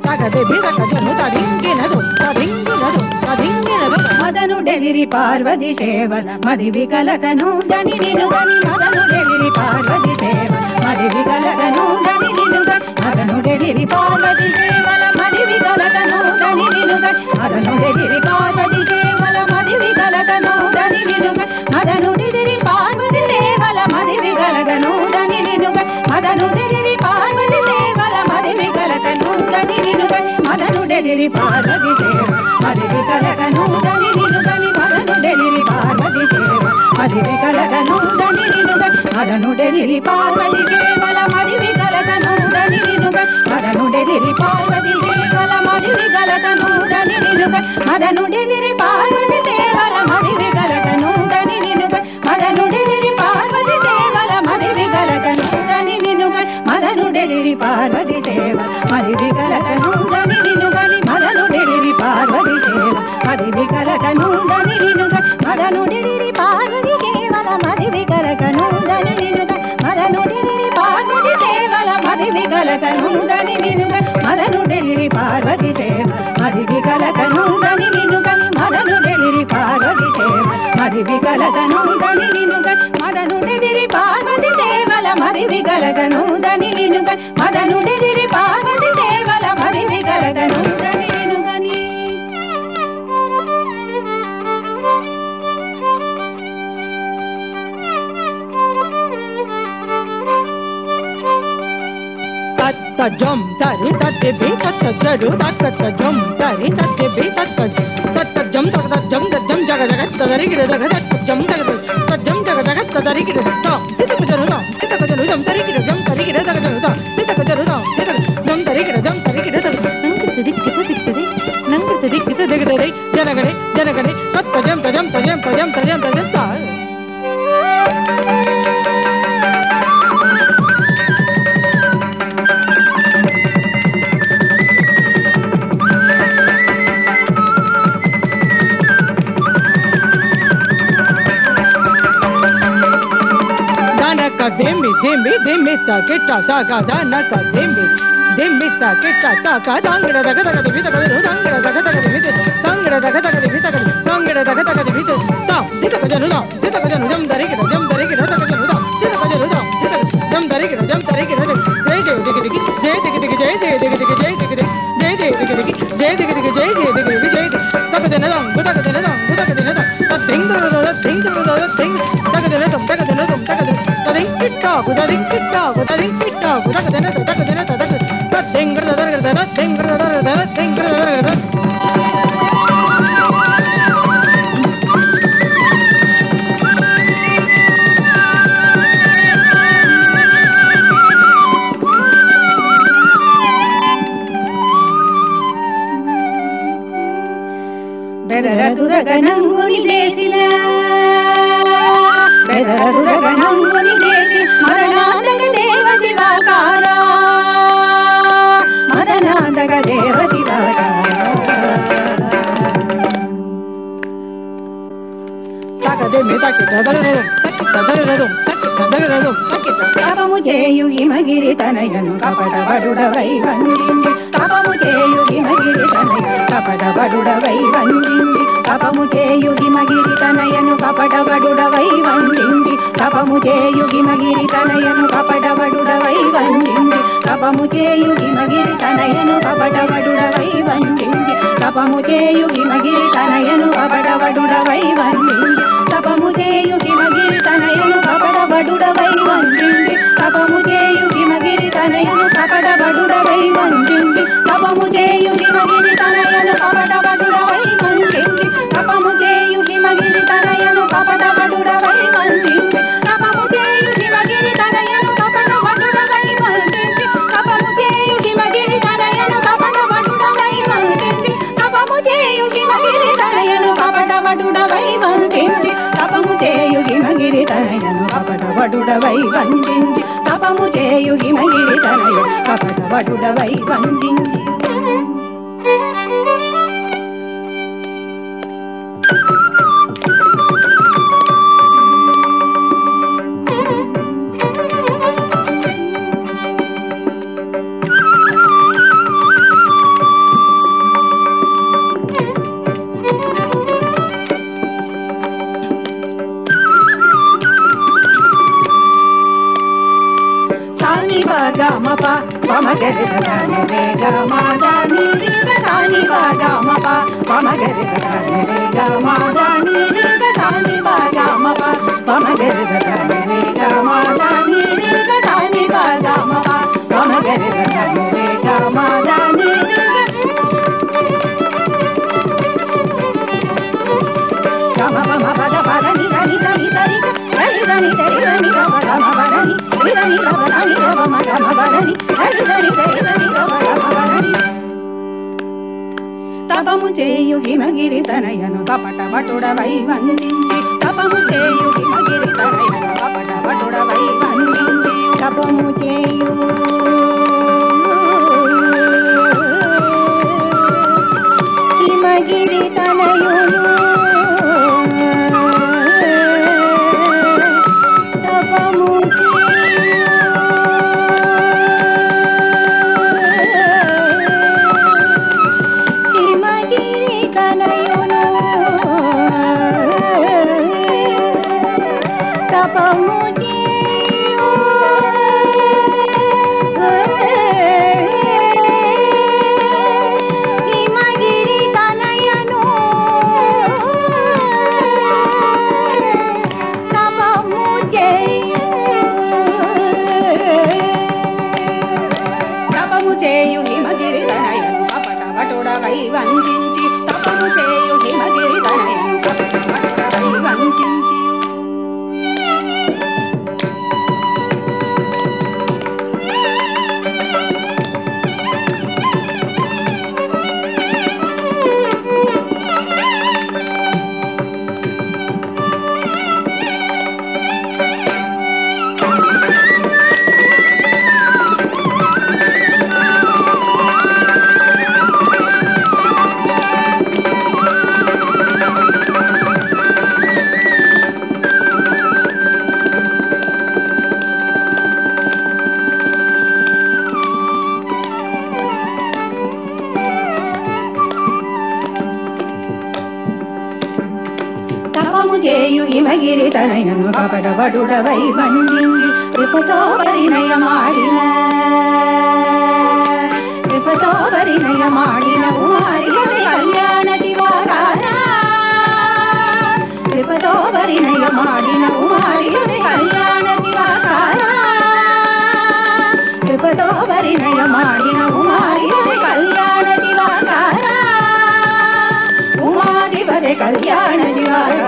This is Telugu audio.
తగదెబి తగజను తదింగినదు తదింగినదు తదింగినదు మదనుడెదిరి పార్వతి సేవల మది వికలకను దని నినుగని మదనుడెదిరి పార్వతి సేవల మది వికలకను దని నినుగని మదనుడెదిరి పార్వతి సేవల మది వికలకను దని నినుగని మదనుడెదిరి పార్వతి సేవల మది వికలకను దని నినుగని మదనుడెదిరి పార్వతి సేవల మది వికలకను దని నినుగని మదనుడెదిరి పార్వతి సేవల మది వికలకను దని నినుగని మదనుడెదిరి పార్వతి సేవ మది వికలకను దని నినుగని మదనుడెదిరి పార్వతి సేవ మది వికలకను దని నినుగని మదనుడెదిరి పార్వతి సేవల మది వికలకను దని నినుగని మదనుడెదిరి పార్వతి సేవల మది వికలకను దని నినుగని మదనుడెదిరి పార్వతి సేవల మది వికలకను దని నినుగని మదనుడెదిరి పార్వతి సేవల మది వికలకను దని నినుగని మదనుడెదిరి పార్వతి సేవ మది వికలకను దని నినుగని మదనుడెదిరి పార్వతి సేవ మది వికలకను దని నినుగని మదనుడెదిరి పార్వతి సేవల మది వికలకను దని నినుగని మదనుడెదిరి పార్వతి సేవల మది వికలకను దని నినుగని మదనుడెదిరి పార్వతి సేవ మది వికలకను దని నినుగని మదనుడెదిరి పార్వతి సేవ మది వికలకను దని నినుగని మదనుడెదిరి పార్వతి సేవల మది వికలకను దని నినుగని మదనుడెదిరి పార్వతి సేవల మది వికలకను దని నినుగని తత్తజం తరి తత్తెబి తత్తజరు తత్తజం తరి తత్తెబి తత్త తత్తజం తగతజం తజ్జం జగ జగ తదరిగిర జగ తత్తజం జగ తజ్జం జగ జగ తదరిగిర తం తితకజరు తం తితకజరు తం తరిగిర జం తరిగిర జగ జరు తం తితకజరు తం తితకజం తరిగిర జం తరిగిర జగ నంకృత దిక్కిత దిక్కితే నంకృత దిక్కిత దిగదై జనగడే జనగడే తత్తజం తజం తజం తజం తజం తజం తా దానక దిమ్మి దిమ్మి దిమ్మి కిట్ట తాక దానక దిమ్మి దిమ్మి కిట్ట తాక దంగడ దగ దగ దివి దగ దివి దంగడ దగ దగ దివి దంగడ దగ దగ దివి దగ దంగడ దగ దగ దివి తాం దితక జను తాం దితక జను జం దరిగిర జం దరిగిర దగ జను తాం దితక జను తాం దితక జం దరిగిర జం దరిగిర జయ జయ దిగి దిగి జయ దిగి దిగి జయ జయ దిగి దిగి జయ దిగి దిగి జయ జయ దిగి దిగి జయ దిగి దిగి జయ జయ దిగి దిగి జయ దగ జన తాం బుదగ జన తాం బుదగ జన తాం తదింగ రుద తింగ రుద తింగ దగ జన తాం దగ జన తాం దగ జన తదింగ కిట్ట గుదదింగ కిట్ట గుదదింగ కిట్ట గుదగ జన తాం దగ జన తాం దగ తదింగ రుద దగ దగ తింగ రుద దగ తింగ రుద దగ బెదరదురగనంగుని చేసిన బెదరదురగనంగుని చేసి మదనాందగ దేవ శివాకార మదనాందగ దేవ తాకదే మిగతా కిట్ట దగదగదం తక్కిట దగదగదం తక్కిట దగదగదం తక్కిట తపము చేయు హిమగిరి తనయను కపటబడుడవై వండింది తపము చేయు హిమగిరి తనయ కపటబడుడవై వండింది తపము చేయు హిమగిరి తనయను కపటబడుడవై వండింది తపము చేయు హిమగిరి తనయను కపటబడుడవై వండింది తపము చేయు హిమగిరి తనయను కపటబడుడవై వండింది తపము చేయు హిమగిరి తనయను కపటబడుడవై వండింది తపము చేయు హిమగిరి తనయను కపటబడుడవై వంచింది తపము చేయు హిమగిరి తనయను కపటబడుడవై వంచింది తపము చేయు హిమగిరి తనయను కపటబడుడవై వంచింది తపము చేయు హిమగిరి తనయను కపటబడుడవై వంచింది తపము చేయు హిమగిరి తనయను కపటబడుడవై వంచింది తపము చేయు హిమగిరి తనయను కపటబడుడవై వంచింది తపము చేయు హిమగిరి తనయను కపటబడుడవై వంచింది తపము చేయు హిమగిరి తనయను కపటబడుడవై వంచింది తపము చేయు హిమగిరి తనయను కపటబడుడవై వంచింది గమ ప పమ గరి సని రే గమ దని రి సని ప గమ ప పమ గరి సని రే గమ దని రి సని ప గమ ప పమ గరి సని రే గమ దని రి సని ప గమ ప పమ గరి సని రే గమ దని రి గమ పమ పద పద ని దని దని దని దని దని దని దని గమ గమ పదని ని దని గమ దని గమ గమ పదని దని దని దని దని గమ గమ పదని తపము చేయు హిమగిరి తనయను కపట వటుడవై వందించి తపము చేయు హిమగిరి తనయను కపట వటుడవై వందించి తపము చేయు హిమగిరి తనయును తపము హిమగిరి తనయును తపము చేయు హిమగిరి తనయను తపము చేయు తపము చేయు హిమగిరి తనయను కపట వటుడవై వంచించి తపము చేయు హిమగిరి తనయను కపట వటుడవై వంచించి తపము చేయు హిమగిరి తనయను కపట వడుడవై వంచించి కృపతో పరిణయమాడిన కృపతో పరిణయమాడిన కుమారి కళ్యాణ శివాకార కృపతో పరిణయమాడిన కుమారి కళ్యాణ శివాకార కృపతో పరిణయమాడిన కుమారి కళ్యాణ శివాకార ఉమాధిపతి కళ్యాణ శివాకార